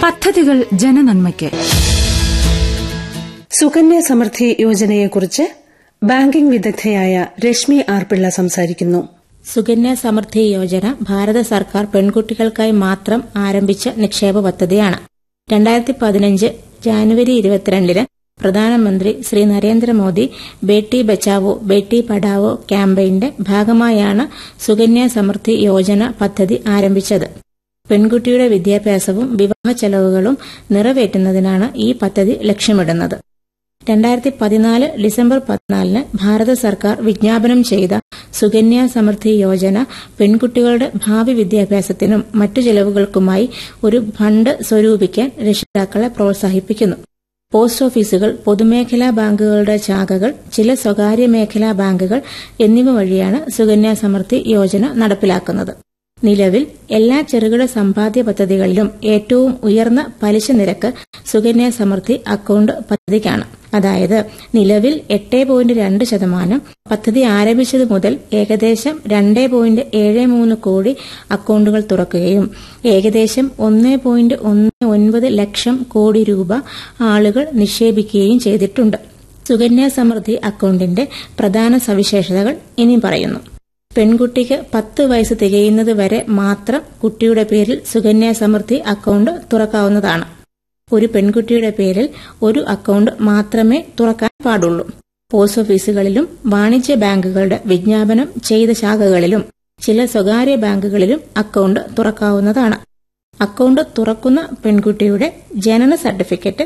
പദ്ധതികൾ ജനനന്മയ്ക്ക് സുകന്യ സമൃദ്ധി യോജനയെക്കുറിച്ച് ബാങ്കിംഗ് വിദഗ്ധയായ രശ്മി ആർ പിള്ള സംസാരിക്കുന്നു സുകന്യ സമൃദ്ധി യോജന ഭാരത സർക്കാർ പെൺകുട്ടികൾക്കായി മാത്രം ആരംഭിച്ച നിക്ഷേപ പദ്ധതിയാണ് രണ്ടായിരത്തി പതിനഞ്ച് ജാനുവരി ഇരുപത്തിരണ്ടിന് പ്രധാനമന്ത്രി ശ്രീ നരേന്ദ്രമോദി ബേട്ടി ബച്ചാവോ ബേട്ടി പഠാവോ ക്യാമ്പയിന്റെ ഭാഗമായാണ് സുകന്യ സമൃദ്ധി യോജന പദ്ധതി ആരംഭിച്ചത് പെൺകുട്ടിയുടെ വിദ്യാഭ്യാസവും വിവാഹ ചെലവുകളും നിറവേറ്റുന്നതിനാണ് ഈ പദ്ധതി ലക്ഷ്യമിടുന്നത് രണ്ടായിരത്തി പതിനാല് ഡിസംബർ പതിനാലിന് ഭാരത സർക്കാർ വിജ്ഞാപനം ചെയ്ത സുകന്യ സമൃദ്ധി യോജന പെൺകുട്ടികളുടെ ഭാവി വിദ്യാഭ്യാസത്തിനും മറ്റു ചെലവുകൾക്കുമായി ഒരു ഫണ്ട് സ്വരൂപിക്കാൻ രക്ഷിതാക്കളെ പ്രോത്സാഹിപ്പിക്കുന്നു പോസ്റ്റ് ഓഫീസുകൾ പൊതുമേഖലാ ബാങ്കുകളുടെ ശാഖകൾ ചില സ്വകാര്യ മേഖലാ ബാങ്കുകൾ എന്നിവ വഴിയാണ് സുകന്യ സമൃദ്ധി യോജന നടപ്പിലാക്കുന്നത് നിലവിൽ എല്ലാ ചെറുകിട സമ്പാദ്യ പദ്ധതികളിലും ഏറ്റവും ഉയർന്ന പലിശ നിരക്ക് സുകന്യ സമൃദ്ധി അക്കൌണ്ട് പദ്ധതിക്കാണ് അതായത് നിലവിൽ എട്ട് പോയിന്റ് രണ്ട് ശതമാനം പദ്ധതി ആരംഭിച്ചതു മുതൽ ഏകദേശം രണ്ട് പോയിന്റ് ഏഴ് മൂന്ന് കോടി അക്കൌണ്ടുകൾ തുറക്കുകയും ഏകദേശം ഒന്ന് പോയിന്റ് ഒന്ന് ഒൻപത് ലക്ഷം കോടി രൂപ ആളുകൾ നിക്ഷേപിക്കുകയും ചെയ്തിട്ടുണ്ട് സുകന്യ സമൃദ്ധി അക്കൌണ്ടിന്റെ പ്രധാന സവിശേഷതകൾ ഇനി പറയുന്നു പെൺകുട്ടിക്ക് പത്ത് വയസ്സ് തികയുന്നത് വരെ മാത്രം കുട്ടിയുടെ പേരിൽ സുകന്യ സമൃദ്ധി അക്കൌണ്ട് തുറക്കാവുന്നതാണ് ഒരു പെൺകുട്ടിയുടെ പേരിൽ ഒരു അക്കൌണ്ട് മാത്രമേ തുറക്കാൻ പാടുള്ളൂ പോസ്റ്റ് ഓഫീസുകളിലും വാണിജ്യ ബാങ്കുകളുടെ വിജ്ഞാപനം ചെയ്ത ശാഖകളിലും ചില സ്വകാര്യ ബാങ്കുകളിലും അക്കൌണ്ട് തുറക്കാവുന്നതാണ് അക്കൌണ്ട് തുറക്കുന്ന പെൺകുട്ടിയുടെ ജനന സർട്ടിഫിക്കറ്റ്